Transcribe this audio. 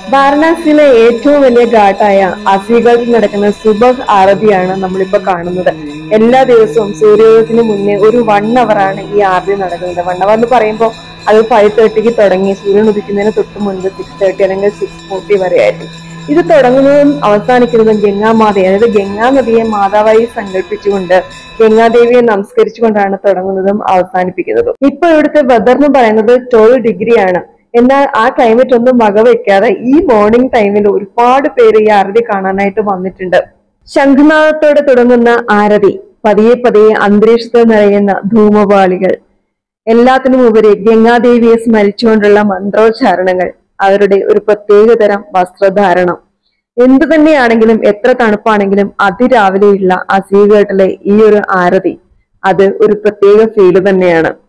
വാരണാസിയിലെ ഏറ്റവും വലിയ ഘാട്ടായ അസീഗഡിൽ നടക്കുന്ന സുബഹ് ആരതിയാണ് നമ്മളിപ്പോ കാണുന്നത് എല്ലാ ദിവസവും സൂര്യോദയത്തിന് മുന്നേ ഒരു വൺ ആണ് ഈ ആരതി നടക്കുന്നത് വൺ അവർ എന്ന് പറയുമ്പോൾ അത് ഫൈവ് തേർട്ടിക്ക് തുടങ്ങി സൂര്യൻ ഉദിക്കുന്നതിന് തൊട്ട് മുൻപ് സിക്സ് തേർട്ടി അല്ലെങ്കിൽ സിക്സ് ഫോർട്ടി വരെ ആയിരിക്കും ഇത് തുടങ്ങുന്നതും അവസാനിക്കുന്നതും ഗംഗാമാത അതായത് ഗംഗാ നദിയെ മാതാവായി സങ്കല്പിച്ചുകൊണ്ട് ഗംഗാദേവിയെ നമസ്കരിച്ചുകൊണ്ടാണ് തുടങ്ങുന്നതും അവസാനിപ്പിക്കുന്നതും ഇപ്പൊ ഇവിടുത്തെ വെതർ എന്ന് പറയുന്നത് ട്വൽവ് ഡിഗ്രി ആണ് എന്നാൽ ആ ക്ലൈമറ്റ് ഒന്നും വകവെക്കാതെ ഈ മോർണിംഗ് ടൈമിൽ ഒരുപാട് പേര് ഈ ആരതി കാണാനായിട്ട് വന്നിട്ടുണ്ട് ശംഖുനാഥത്തോടെ തുടങ്ങുന്ന ആരതി പതിയെ പതിയെ അന്തരീക്ഷത്തിൽ നിറയുന്ന ധൂമപാളികൾ എല്ലാത്തിനും ഉപരി ഗംഗാദേവിയെ സ്മരിച്ചുകൊണ്ടുള്ള മന്ത്രോച്ചാരണങ്ങൾ അവരുടെ ഒരു പ്രത്യേകതരം വസ്ത്രധാരണം എന്തു തന്നെയാണെങ്കിലും എത്ര തണുപ്പാണെങ്കിലും അതിരാവിലെയുള്ള അസീഘട്ടിലെ ഈ ഒരു ആരതി അത് ഒരു പ്രത്യേക ഫീല് തന്നെയാണ്